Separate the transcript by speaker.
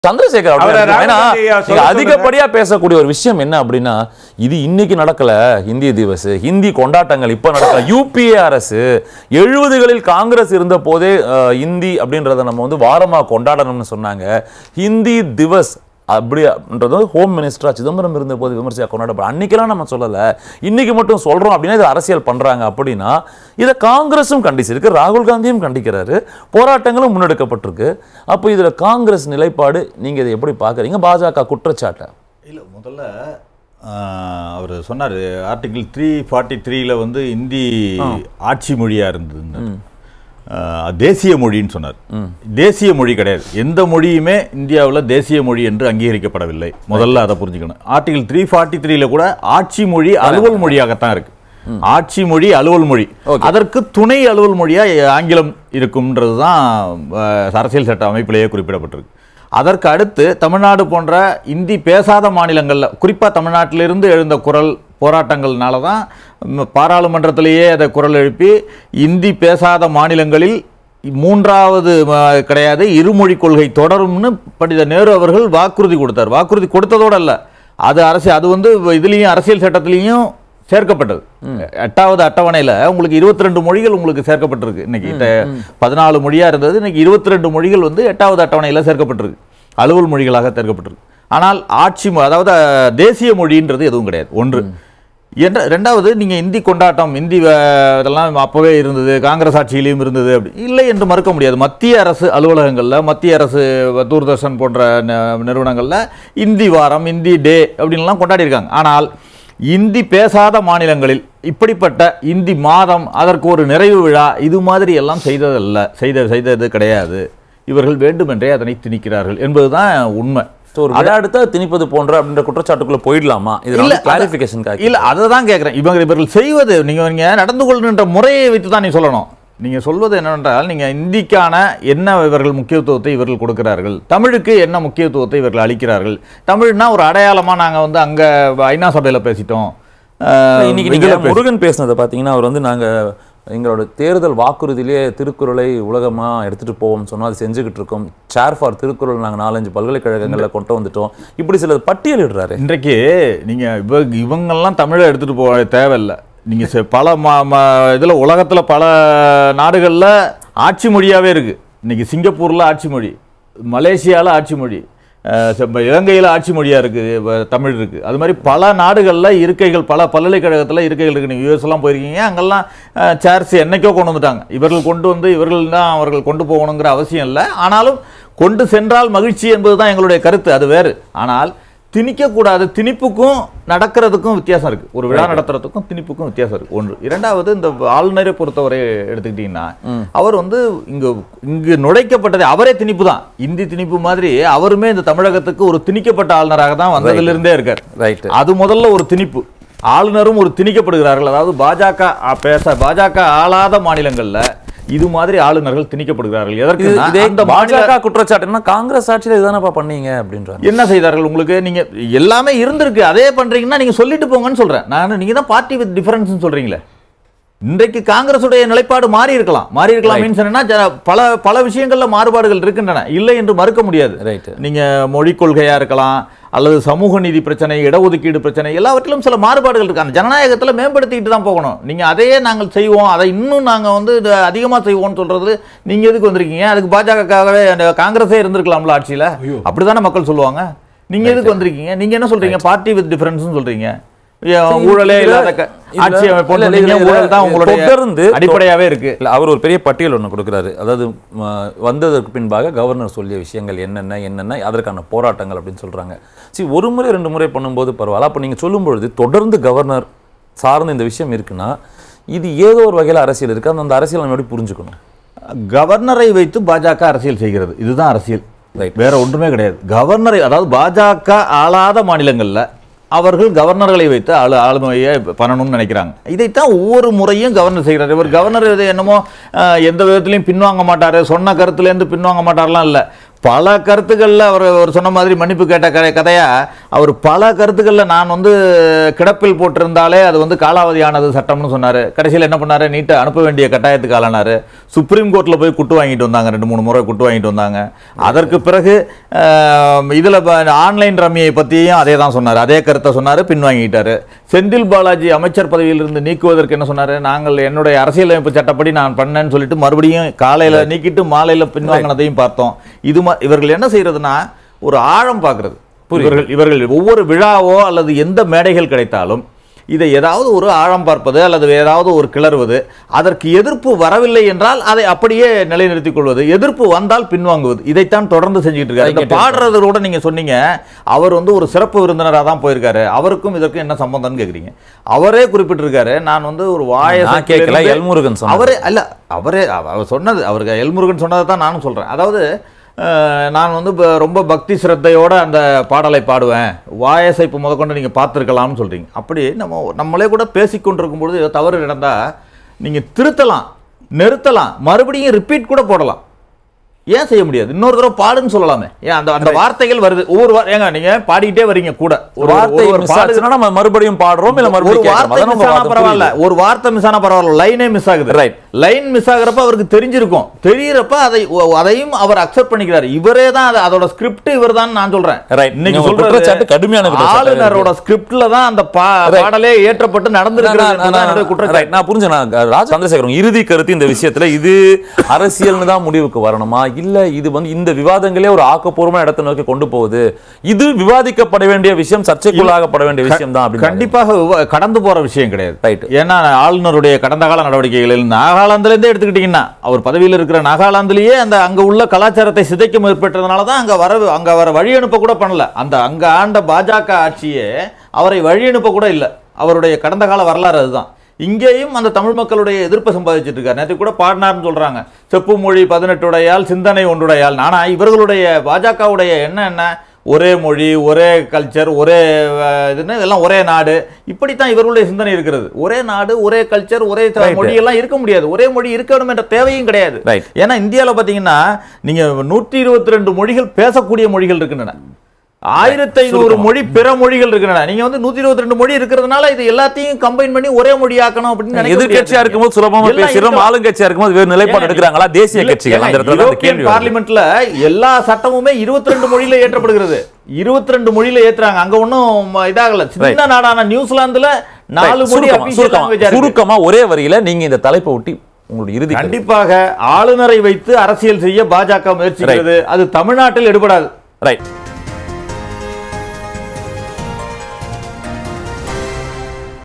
Speaker 1: சந்திரசேகர்
Speaker 2: அவரை
Speaker 1: அவர்கள்
Speaker 2: ராகுல்
Speaker 1: ஏன்னா
Speaker 2: காந்தி சொல்ல
Speaker 1: நீங்க
Speaker 2: சொல்லுங்க.
Speaker 1: அதிகப்படியா பேசக்கூடிய ஒரு விஷயம் என்ன அப்படின்னா இது இன்னைக்கு நடக்கல ஹிந்தி திவஸ் ஹிந்தி கொண்டாட்டங்கள் இப்ப நடக்கல யூபிஏ அரசு எழுபதுகளில் காங்கிரஸ் இருந்த போதே அஹ், ஹிந்தி அப்படின்றத நம்ம வந்து வாரமா கொண்டாடணும்னு சொன்னாங்க ஹிந்தி திவஸ் அப்படின்றது வந்து ஹோம் மினிஸ்டரா சிதம்பரம் இருந்த போது விமர்சையா கொண்டாடப்படும் அன்னைக்கெல்லாம் நம்ம சொல்லல இன்னைக்கு மட்டும் சொல்றோம் அப்படின்னா இது அரசியல் பண்றாங்க அப்படின்னா இதை காங்கிரஸும் கண்டிச்சிருக்கு ராகுல் காந்தியும் கண்டிக்கிறாரு போராட்டங்களும் முன்னெடுக்கப்பட்டிருக்கு அப்போ இதுல காங்கிரஸ் நிலைப்பாடு நீங்க இதை எப்படி பாக்குறீங்க பாஜக குற்றச்சாட்டை
Speaker 3: இல்லை முதல்ல அவர் சொன்னார் ஆர்டிகிள் த்ரீ ஃபார்ட்டி த்ரீல வந்து இந்தி ஆட்சி மொழியாக இருந்தது தேசிய மொழின்னு சொன்னார் தேசிய மொழி கிடையாது எந்த மொழியுமே இந்தியாவில் தேசிய மொழி என்று அங்கீகரிக்கப்படவில்லை முதல்ல அதை புரிஞ்சுக்கணும் ஆர்டிகிள் த்ரீ ஃபார்ட்டி த்ரீல கூட ஆட்சி மொழி அலுவல் மொழியாகத்தான் இருக்கு ஆட்சி மொழி அலுவல் மொழி அதற்கு துணை அலுவல் மொழியா ஆங்கிலம் இருக்கும்ன்றது தான் அரசியல் சட்ட அமைப்பிலேயே குறிப்பிடப்பட்டிருக்கு அதற்கு அடுத்து தமிழ்நாடு போன்ற இந்தி பேசாத மாநிலங்களில் குறிப்பாக தமிழ்நாட்டிலிருந்து எழுந்த குரல் போராட்டங்கள்னால தான் ம், பாராளுமன்றத்திலேயே அதை குரல் எழுப்பி இந்தி பேசாத மாநிலங்களில் மூன்றாவது ம, கிடையாது இருமொழி கொள்கை தொடரும்னு பண்டித நேரு அவர்கள் வாக்குறுதி கொடுத்தார் வாக்குறுதி கொடுத்ததோடு அல்ல அது அரசு அது வந்து இதுலேயும் அரசியல் சட்டத்திலையும் சேர்க்கப்பட்டது எட்டாவது அட்டவணையில் உங்களுக்கு இருபத்தி ரெண்டு மொழிகள் உங்களுக்கு சேர்க்கப்பட்டிருக்கு இன்னைக்கு பதினாலு மொழியா இருந்தது இன்னைக்கு இருபத்தி ரெண்டு மொழிகள் வந்து எட்டாவது அட்டவணையில் சேர்க்கப்பட்டிருக்கு அலுவல் மொழிகளாக சேர்க்கப்பட்டிருக்கு ஆனால் ஆட்சி மொ- அதாவது அஹ், தேசிய மொழின்றது எதுவும் கிடையாது ஒன்று என்ற ரெண்டாவது நீங்க இந்தி கொண்டாட்டம் இந்தி அஹ், இதெல்லாம் அப்பவே இருந்தது காங்கிரஸ் ஆட்சியிலையும் இருந்தது அப்படி இல்லை என்று மறுக்க முடியாது மத்திய அரசு அலுவலகங்கள்ல மத்திய அரசு தூர்தர்ஷன் போன்ற ந- நிறுவனங்கள்ல இந்தி வாரம் இந்தி டே அப்படின்லாம் கொண்டாடி இருக்காங்க ஆனால் இந்தி பேசாத மாநிலங்களில் இப்படிப்பட்ட இந்தி மாதம் அதற்கு ஒரு நிறைவு விழா இது மாதிரி எல்லாம் செய்ததல்ல செய்த செய்தது கிடையாது இவர்கள் வேண்டுமென்றே அதனை திணிக்கிறார்கள் என்பதுதான் உண்மை
Speaker 1: So, ஒரு விளையாடுத்தா திணிப்பது போன்ற அப்படின்ற குற்றச்சாட்டுக்குள்ள போயிடலாமா
Speaker 3: இல்ல
Speaker 1: இதுல
Speaker 3: அத-
Speaker 1: கிளாரிபிகேஷன்
Speaker 3: இல்ல அதை தான் கேட்குறேன் இவங்க இவர்கள் செய்வது நீங்க நீங்க நடந்து கொள்கின்ற முறையை வைத்து தான் நீ சொல்லணும் நீங்க சொல்வது என்னவென்றால் நீங்க இந்திக்கான என்ன இவர்கள் முக்கியத்துவத்தை இவர்கள் கொடுக்கிறார்கள் தமிழுக்கு என்ன முக்கியத்துவத்தை இவர்கள் அளிக்கிறார்கள் தமிழ்னா ஒரு அடையாளமா நாங்க வந்து அங்க ஐநா சபையில பேசிட்டோம் அஹ்,
Speaker 1: இன்னைக்கு நீங்க
Speaker 3: இதுல பேசி-
Speaker 1: முருகன் பேசினதை பாத்தீங்கன்னா அவர் வந்து நாங்க எங்களோட தேர்தல் வாக்குறுதியிலே திருக்குறளை உலகமா எடுத்துட்டு போவோம் சொன்னா அது செஞ்சுக்கிட்டு இருக்கோம் சேர் ஃபார் திருக்குறள் நாங்க நாலஞ்சு பல்கலைக்கழகங்கள்ல கொண்டு வந்துட்டோம் இப்படி சில பட்டியலிடுறாரு
Speaker 3: இன்றைக்கு நீங்க இவ இவங்கெல்லாம் தமிழை எடுத்துட்டு போக தேவையில்லை நீங்க செ- பல ம ம- இதுல உலகத்துல பல நாடுகள்ல ஆட்சி மொழியாவே இருக்கு இன்னைக்கு சிங்கப்பூர்ல ஆட்சி மொழி மலேசியால ஆட்சி மொழி அஹ் செ- இலங்கையில ஆட்சி மொழியா இருக்கு வ- தமிழ் இருக்கு அது மாதிரி பல நாடுகள்ல இருக்கைகள் பல பல்கலைக்கழகத்துல இருக்கைகள் இருக்கு நீங்க யூஎஸ் எல்லாம் போயிருக்கீங்க அங்கெல்லாம் சேர்ஸ் என்னைக்கோ கொண்டு வந்துட்டாங்க இவர்கள் கொண்டு வந்து இவர்கள் தான் அவர்கள் கொண்டு போகணுங்கிற அவசியம் இல்லை ஆனாலும் கொண்டு சென்றால் மகிழ்ச்சி என்பதுதான் எங்களுடைய கருத்து அது வேறு ஆனால் திணிக்கக்கூடாது திணிப்புக்கும் நடக்கிறதுக்கும் வித்தியாசம் இருக்கு ஒரு விழா நடத்துறதுக்கும் திணிப்புக்கும் வித்தியாசம் இருக்கு ஒன்று இரண்டாவது இந்த ஆளுநரை பொறுத்தவரை எடுத்துக்கிட்டீங்கன்னா அவர் வந்து இங்கு இங்கு நுழைக்கப்பட்டது அவரே திணிப்பு தான் இந்தி திணிப்பு மாதிரி அவருமே இந்த தமிழகத்துக்கு ஒரு திணிக்கப்பட்ட ஆளுநராக தான் வந்ததிலிருந்தே இருக்கார்
Speaker 1: ரைட்
Speaker 3: அது முதல்ல ஒரு திணிப்பு ஆளுநரும் ஒரு திணிக்கப்படுகிறார்கள் அதாவது பாஜக ஆ- பேச பாஜக ஆளாத மாநிலங்கள்ல இது மாதிரி ஆளுநர்கள் திணிக்கப்படுகிறார்கள்
Speaker 1: இது
Speaker 3: எதற்கு
Speaker 1: இதே
Speaker 3: அந்த மாநில
Speaker 1: பாஜக குற்றச்சாட்டுன்னா காங்கிரஸ் ஆட்சியில இதுதானப்பா பண்ணீங்க அப்படின்றாங்க
Speaker 3: என்ன செய்தார்கள் உங்களுக்கு நீங்க எல்லாமே இருந்திருக்கு அதே பண்றீங்கன்னா நீங்க சொல்லிட்டு போங்கன்னு சொல்றேன் நான் நீங்க தான் பார்ட்டி வித் டிஃபரன்ஸ் சொல்றீங்களே இன்றைக்கு காங்கிரசுடைய நிலைப்பாடு மாறி இருக்கலாம் மாறி இருக்கலாம்
Speaker 1: Right.
Speaker 3: மீன்ஸ் என்னன்னா ஜ- பல பல விஷயங்கள்ல மாறுபாடுகள் இருக்கின்றன இல்லை என்று மறுக்க முடியாது
Speaker 1: Right.
Speaker 3: நீங்க மொழி கொள்கையா இருக்கலாம் அல்லது சமூக நீதி பிரச்சனை இடஒதுக்கீடு பிரச்சனை எல்லாவற்றிலும் சில மாறுபாடுகள் இருக்கு அந்த ஜனநாயகத்துல மேம்படுத்திக்கிட்டு தான் போகணும் நீங்க அதையே நாங்கள் செய்வோம் அதை இன்னும் நாங்க வந்து இது அதிகமா செய்வோம்னு சொல்றது நீங்க எதுக்கு வந்திருக்கீங்க அதுக்கு பாஜகவே அந்த காங்கிரஸே இருந்திருக்கலாம்ல ஆட்சியில அப்படிதானே மக்கள் சொல்லுவாங்க நீங்க எதுக்கு வந்திருக்கீங்க நீங்க என்ன சொல்றீங்க பார்ட்டி வித் டிஃபரன்ஸ் சொல்றீங்க ஏன் ஊழலே
Speaker 1: இதுல-
Speaker 3: இல்லாத க-
Speaker 1: இதுல-
Speaker 3: ஆட்சி அமைப்பு
Speaker 1: இல்ல, இல்ல,
Speaker 3: நீங்க
Speaker 1: இதுல-
Speaker 3: ஊழல் தான் உங்களுடைய
Speaker 1: தொடர்ந்து
Speaker 3: அடிப்படையாவே இருக்கு
Speaker 1: இல்ல அவர் ஒரு பெரிய பட்டியல் ஒன்று கொடுக்குறாரு அதாவது ம, வந்ததற்கு பின்பாக கவர்னர் சொல்லிய விஷயங்கள் என்னென்ன என்னென்ன அதற்கான போராட்டங்கள் அப்படின்னு சொல்றாங்க சரி ஒரு முறை ரெண்டு முறை பண்ணும்போது பரவாயில்ல அப்போ நீங்க சொல்லும் பொழுது தொடர்ந்து கவர்னர் சார்ந்த இந்த விஷயம் இருக்குன்னா இது ஏதோ ஒரு வகையில் அரசியல் இருக்கு அந்த அந்த அரசியல் நம்ம எப்படி புரிஞ்சுக்கணும்
Speaker 3: கவர்னரை வைத்து பாஜக அரசியல் செய்கிறது இதுதான் அரசியல்
Speaker 1: Right.
Speaker 3: வேற ஒன்றுமே கிடையாது கவர்னரை அதாவது பாஜக ஆளாத மாநிலங்கள்ல அவர்கள் கவர்னர்களை வைத்து ஆளு ஆளுமையை பண்ணணும்னு நினைக்கிறாங்க இதைத்தான் ஒவ்வொரு முறையும் கவர்னர் செய்கிறார் இவர் கவர்னர் இது என்னமோ அஹ், எந்த விதத்திலையும் பின்வாங்க மாட்டாரு சொன்ன கருத்துலேருந்து பின்வாங்க மாட்டார்லாம் இல்லை பல கருத்துக்கள்ல அவர் அவர் சொன்ன மாதிரி மன்னிப்பு கேட்ட கதை கதையா அவர் பல கருத்துக்கள்ல நான் வந்து கிடப்பில் போட்டிருந்தாலே அது வந்து காலாவதியானது சட்டம்னு சொன்னாரு கடைசியில் என்ன பண்ணாரு நீட்டை அனுப்ப வேண்டிய கட்டாயத்துக்கு ஆளானாரு சுப்ரீம் கோர்ட்ல போய் குட்டு வாங்கிட்டு வந்தாங்க ரெண்டு மூணு முறை குட்டு வாங்கிட்டு வந்தாங்க அதற்கு பிறகு ஆஹ், இதுல ஆன்லைன் ரம்மியை பத்தியும் அதே தான் சொன்னார் அதே கருத்தை சொன்னாரு பின் வாங்கிட்டாரு செந்தில் பாலாஜி அமைச்சர் பதவியிலிருந்து நீக்குவதற்கு என்ன சொன்னாரு நாங்கள் என்னுடைய அரசியலமைப்பு சட்டப்படி நான் பண்ணேன்னு சொல்லிட்டு மறுபடியும் காலையில நீக்கிட்டு மாலையில பின்வாங்கினதையும் பார்த்தோம் இது ம- இவர்கள் என்ன செய்யறதுன்னா ஒரு ஆழம் பார்க்கிறது இவர்கள் இவர்கள் ஒவ்வொரு விழாவோ அல்லது எந்த மேடைகள் கிடைத்தாலும் இதை ஏதாவது ஒரு ஆழம் பார்ப்பது அல்லது ஏதாவது ஒரு கிளறுவது அதற்கு எதிர்ப்பு வரவில்லை என்றால் அதை அப்படியே நிலைநிறுத்திக் கொள்வது எதிர்ப்பு வந்தால் பின்வாங்குவது இதைத்தான் தொடர்ந்து செஞ்சுட்டு இருக்காரு இந்த பாடுறது கூட நீங்க சொன்னீங்க அவர் வந்து ஒரு சிறப்பு விருந்தினராக தான் போயிருக்காரு அவருக்கும் இதற்கும் என்ன சம்பந்தம்னு கேக்குறீங்க அவரே குறிப்பிட்டிருக்காரு நான் வந்து ஒரு வாய
Speaker 1: நான் கேட்கல எல்முருகன் சொன்னார்
Speaker 3: அவரே அல்ல அவரே அவ- அவர் சொன்னது அவருக்கு எல்முருகன் சொன்னதை தான் நானும் சொல்றேன் அதாவது அஹ், நான் வந்து இப்ப ரொம்ப பக்தி சிரத்தையோட அந்த பாடலை பாடுவேன் வாயசைப்பு முதற்கொண்டு நீங்க பார்த்துருக்கலாம்னு சொல்றீங்க அப்படி நம்ம நம்மளே கூட பேசிக்கொண்டிருக்கும் பொழுது ஏதோ தவறு நடந்தா நீங்க திருத்தலாம் நிறுத்தலாம் மறுபடியும் ரிப்பீட் கூட போடலாம் ஏன் செய்ய முடியாது இன்னொரு தடவை பாடுன்னு சொல்லலாமே ஏன் அந்த அந்த வார்த்தைகள் வருது ஒவ்வொரு வா- ஏங்க நீங்க பாடிக்கிட்டே வரீங்க கூட ஒரு
Speaker 1: வார்த்தை
Speaker 3: ஒரு- ஒரு
Speaker 1: மிஸ்
Speaker 3: பாடு
Speaker 1: ஆச்சுன்னா நம்ம மறுபடியும் பாடுறோம் இல்ல
Speaker 3: ஒரு
Speaker 1: மறுபடியும் கேட்கறோம்.
Speaker 3: வார்த்தை
Speaker 1: அதான்
Speaker 3: மிஸ்
Speaker 1: நம்ம
Speaker 3: ஆனா
Speaker 1: வாதம்
Speaker 3: பரவாயில்ல
Speaker 1: புரியுது.
Speaker 3: ஒரு வார்த்தை மிஸ் ஆனா பரவாயில்ல லைனே மிஸ் ஆகுது
Speaker 1: Right.
Speaker 3: லைன் மிஸ் ஆகுறப்ப அவருக்கு தெரிஞ்சிருக்கும் தெரியறப்ப அதை ஒ- அதையும் அவர் அக்செப்ட் பண்ணிக்கிறாரு இவரே தான் அது- அதோட ஸ்கிரிப்ட் இவர் தான் நான் சொல்றேன்
Speaker 1: Right.
Speaker 3: இன்னைக்கு
Speaker 1: நீங்க
Speaker 3: சொல்றது
Speaker 1: குற்றச்சாட்டு கடுமையான குற்றச்சாட்டு
Speaker 3: ஆளுநரோட ஸ்கிரிப்ட்ல தான் அந்த பா-
Speaker 1: Right.
Speaker 3: பாடலே ஏற்றப்பட்டு
Speaker 1: நான்
Speaker 3: நடந்திருக்கிறது
Speaker 1: நான்
Speaker 3: என்பதுதான் என்னுடைய
Speaker 1: நான்
Speaker 3: குற்றச்சாட்டு
Speaker 1: right. நான் புரிஞ்சேன் நான் ராஜ சந்திரசேகரம் இறுதி கருத்து இந்த விஷயத்துல இது அரசியல்னு தான் முடிவுக்கு வரணுமா இல்ல இது வந்து இந்த விவாதங்களே ஒரு ஆக்கப்பூர்வமான இடத்தை நோக்கி கொண்டு போகுது இது விவாதிக்கப்பட வேண்டிய விஷயம் சர்ச்சைக்குள்ளாகப்பட வேண்டிய விஷயம் தான் அப்படின்னு
Speaker 3: கண்டிப்பாக விவா- கடந்து போற விஷயம் கிடையாது
Speaker 1: Right.
Speaker 3: ஏன்னா ஆளுநருடைய கடந்த கால நடவடிக்கைகளில் நாகாலாந்துல இருந்தே எடுத்துக்கிட்டீங்கன்னா அவர் பதவியில் இருக்கிற நாகாலாந்துலயே அந்த அங்க உள்ள கலாச்சாரத்தை சிதைக்க முற்பட்டதுனால தான் அங்க வர அங்க வர வழி அனுப்ப கூட பண்ணல அந்த அங்க ஆண்ட பாஜக ஆட்சியே அவரை வழி அனுப்ப கூட இல்லை அவருடைய கடந்த கால வரலாறு அதுதான் இங்கேயும் அந்த தமிழ் மக்களுடைய எதிர்ப்பை சம்பாதிச்சிட்டு இருக்காரு நேற்று கூட பாடினார்னு சொல்றாங்க செப்பு மொழி பதினெட்டுடையால் சிந்தனை ஒன்றுடையால் ஆனா இவர்களுடைய பாஜகவுடைய என்ன என்ன ஒரே மொழி ஒரே கல்ச்சர் ஒரே அஹ், இதுன்னு எல்லாம் ஒரே நாடு இப்படித்தான் இவர்களுடைய சிந்தனை இருக்கிறது ஒரே நாடு ஒரே கல்ச்சர் ஒரே த-
Speaker 1: Right.
Speaker 3: மொழி எல்லாம் இருக்க முடியாது ஒரே மொழி இருக்கணும் என்ற தேவையும் கிடையாது
Speaker 1: Right.
Speaker 3: ஏன்னா இந்தியாவில் பார்த்தீங்கன்னா நீங்க நூற்றி இருபத்தி ரெண்டு மொழிகள் பேசக்கூடிய மொழிகள் இருக்கின்றன ஆயிரத்தி ஐநூறு மொழி பிற மொழிகள் இருக்கின்றன நீங்க வந்து நூத்தி இருபத்தி ரெண்டு மொழி இருக்கிறதுனால இது எல்லாத்தையும் கம்பைன் பண்ணி ஒரே மொழி ஆக்கணும் அப்படின்னு நினைக்க
Speaker 1: எதிர்க்கட்சியா
Speaker 3: முடியாது.
Speaker 1: இருக்கும்போது சுலபமா
Speaker 3: எல்லாம்
Speaker 1: பேசுறோம்
Speaker 3: இருக்கலாம்.
Speaker 1: ஆளுங்கட்சியா இருக்கும்போது வேறு நிலைப்பாடு
Speaker 3: ஏங்க,
Speaker 1: எடுக்கிறாங்களா தேசிய
Speaker 3: இல்ல,
Speaker 1: கட்சிகள் அந்த
Speaker 3: ஏங்க,
Speaker 1: இடத்துல தான் அந்த
Speaker 3: யூரோப்பியன்
Speaker 1: கேள்வி வருது.
Speaker 3: பார்லிமெண்ட்ல எல்லா சட்டமுமே 22 மொழியில ஏற்றப்படுகிறது 22 மொழியில ஏத்துறாங்க அங்க ஒண்ணும் இதாகல சின்ன நாடான நியூசிலாந்துல நாலு
Speaker 1: Right.
Speaker 3: மொழி
Speaker 1: சுருக்கமா,
Speaker 3: official
Speaker 1: சுருக்கமா,
Speaker 3: language ஆ இருக்கு.
Speaker 1: சுருக்கமா ஒரே வரியில நீங்க இந்த தலைப்பை ஒட்டி உங்களுடைய இறுதி கருத்து.
Speaker 3: கண்டிப்பாக ஆளுநரை வைத்து அரசியல் செய்ய பாஜக முயற்சிக்கிறது அது தமிழ்நாட்டில் எடுபடாது
Speaker 1: ரைட்